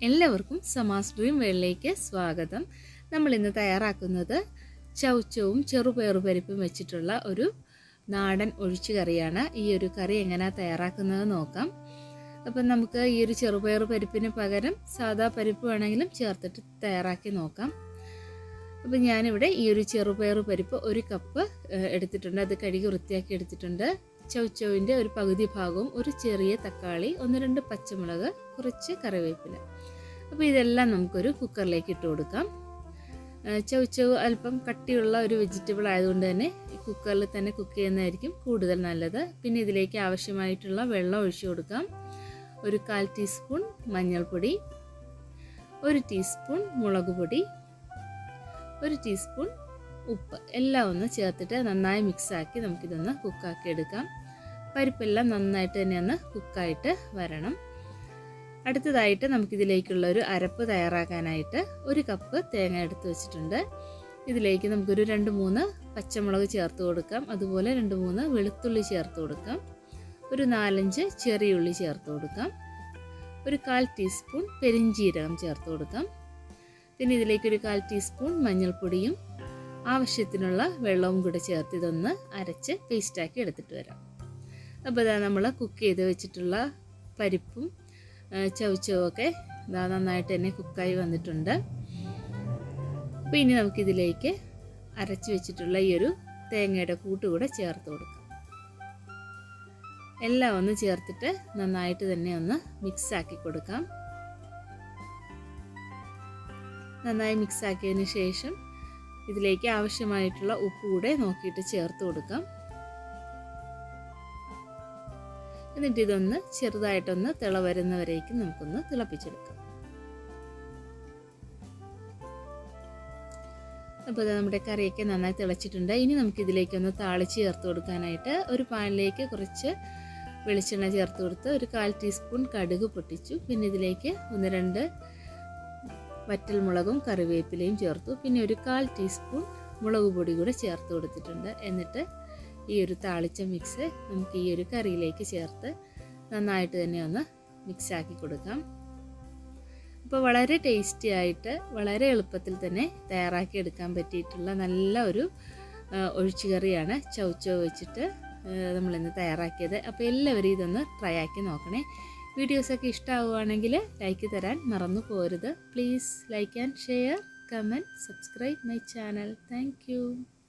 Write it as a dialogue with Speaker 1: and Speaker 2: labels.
Speaker 1: എല്ലാവർക്കും സമാസ് ഡ്രീം വേളിലേക്ക് സ്വാഗതം നമ്മൾ ഇന്ന് തയ്യാറാക്കുന്നത് ചൗച്ചവും ചെറുപയറു പരിപ്പും വെച്ചിട്ടുള്ള ഒരു നാടൻ ഒഴിച്ചു കറിയാണ് ഈ ഒരു കറി എങ്ങനെയാണ് തയ്യാറാക്കുന്നത് നോക്കാം അപ്പം നമുക്ക് ഈ ഒരു ചെറുപയറു പരിപ്പിന് പകരം സാദാ പരിപ്പ് വേണമെങ്കിലും ചേർത്തിട്ട് തയ്യാറാക്കി നോക്കാം അപ്പം ഞാനിവിടെ ഈ ഒരു ചെറുപയറു പരിപ്പ് ഒരു കപ്പ് ഏഹ്, എടുത്തിട്ടുണ്ട് അത് കഴുകി വൃത്തിയാക്കി എടുത്തിട്ടുണ്ട് ചൗച്ചൗവിൻ്റെ ഒരു പകുതി ഭാഗവും ഒരു ചെറിയ തക്കാളി ഒന്ന് രണ്ട് പച്ചമുളക് കുറച്ച് കറിവേപ്പില അപ്പോൾ ഇതെല്ലാം നമുക്കൊരു കുക്കറിലേക്ക് ഇട്ട് കൊടുക്കാം ഏഹ് ചൗച്ചവ് അല്പം കട്ടിയുള്ള ഒരു വെജിറ്റബിൾ ആയതുകൊണ്ട് തന്നെ ഈ കുക്കറിൽ തന്നെ കുക്ക് ചെയ്യുന്നതായിരിക്കും കൂടുതൽ നല്ലത് പിന്നെ ഇതിലേക്ക് ആവശ്യമായിട്ടുള്ള വെള്ളം ഒഴിച്ചു കൊടുക്കാം ഒരു കാൽ ടീസ്പൂൺ മഞ്ഞൾപ്പൊടി ഒരു ടീസ്പൂൺ മുളക് പൊടി ഒരു ടീസ്പൂൺ ഉപ്പ് എല്ലാം ഒന്ന് ചേർത്തിട്ട് നന്നായി മിക്സാക്കി നമുക്കിതൊന്ന് കുക്കാക്കി എടുക്കാം പരിപ്പെല്ലാം നന്നായിട്ട് തന്നെ ഒന്ന് കുക്കായിട്ട് വരണം അടുത്തതായിട്ട് നമുക്കിതിലേക്കുള്ള ഒരു അരപ്പ് തയ്യാറാക്കാനായിട്ട് ഒരു കപ്പ് തേങ്ങ എടുത്ത് വെച്ചിട്ടുണ്ട് ഇതിലേക്ക് നമുക്കൊരു രണ്ട് മൂന്ന് പച്ചമുളക് ചേർത്ത് കൊടുക്കാം അതുപോലെ രണ്ട് മൂന്ന് വെളുത്തുള്ളി ചേർത്ത് കൊടുക്കാം ഒരു നാലഞ്ച് ചെറിയ ഉള്ളി ചേർത്ത് കൊടുക്കാം ഒരു കാൽ ടീസ്പൂൺ പെരിഞ്ചീരകം ചേർത്ത് കൊടുക്കാം പിന്നെ ഇതിലേക്ക് ഒരു കാൽ ടീസ്പൂൺ മഞ്ഞൾപ്പൊടിയും ആവശ്യത്തിനുള്ള വെള്ളവും കൂടെ ചേർത്ത് ഇതൊന്ന് അരച്ച് പേസ്റ്റാക്കി എടുത്തിട്ട് വരാം അപ്പോൾ ഇതാ നമ്മൾ കുക്ക് ചെയ്ത് വെച്ചിട്ടുള്ള പരിപ്പും ചവച്ചവും ഇതാ നന്നായിട്ട് തന്നെ കുക്കായി വന്നിട്ടുണ്ട് അപ്പോൾ ഇനി നമുക്കിതിലേക്ക് അരച്ച് വെച്ചിട്ടുള്ള ഈ ഒരു തേങ്ങയുടെ കൂട്ട് കൂടെ ചേർത്ത് കൊടുക്കാം എല്ലാം ഒന്ന് ചേർത്തിട്ട് നന്നായിട്ട് തന്നെ ഒന്ന് മിക്സ് ആക്കി കൊടുക്കാം നന്നായി മിക്സ് ആക്കിയതിന് ശേഷം ഇതിലേക്ക് ആവശ്യമായിട്ടുള്ള ഉപ്പ് കൂടെ നോക്കിയിട്ട് ചേർത്ത് കൊടുക്കാം എന്നിട്ട് ഇതൊന്ന് ചെറുതായിട്ടൊന്ന് തിള വരുന്നവരേക്കും നമുക്കൊന്ന് തിളപ്പിച്ചെടുക്കാം അപ്പോൾ നമ്മുടെ കറിയൊക്കെ നന്നായി തിളച്ചിട്ടുണ്ട് ഇനി നമുക്ക് ഇതിലേക്കൊന്ന് താളിച്ച് ചേർത്ത് കൊടുക്കാനായിട്ട് ഒരു പാനിലേക്ക് കുറച്ച് വെളിച്ചെണ്ണ ചേർത്ത് കൊടുത്ത് ഒരു കാൽ ടീസ്പൂൺ കടുക് പൊട്ടിച്ചു പിന്നെ ഇതിലേക്ക് ഒന്ന് രണ്ട് വറ്റൽ മുളകും കറിവേപ്പിലയും ചേർത്തു പിന്നെ ഒരു കാൽ ടീസ്പൂൺ മുളക് പൊടി കൂടെ ചേർത്ത് കൊടുത്തിട്ടുണ്ട് എന്നിട്ട് ഈ ഒരു താളിച്ച മിക്സ് നമുക്ക് ഈ ഒരു കറിയിലേക്ക് ചേർത്ത് നന്നായിട്ട് തന്നെ ഒന്ന് മിക്സ് ആക്കി കൊടുക്കാം അപ്പോൾ വളരെ ടേസ്റ്റി ആയിട്ട് വളരെ എളുപ്പത്തിൽ തന്നെ തയ്യാറാക്കി എടുക്കാൻ പറ്റിയിട്ടുള്ള നല്ല ഒരു ഒഴിച്ചു കറിയാണ് ചൗച്ചോ വെച്ചിട്ട് നമ്മളിന്ന് തയ്യാറാക്കിയത് അപ്പോൾ എല്ലാവരും ഇതൊന്ന് ട്രൈ ആക്കി നോക്കണേ വീഡിയോസൊക്കെ ഇഷ്ടമാവുകയാണെങ്കിൽ ലൈക്ക് തരാൻ മറന്നു പോരുത് please like and share comment subscribe my channel thank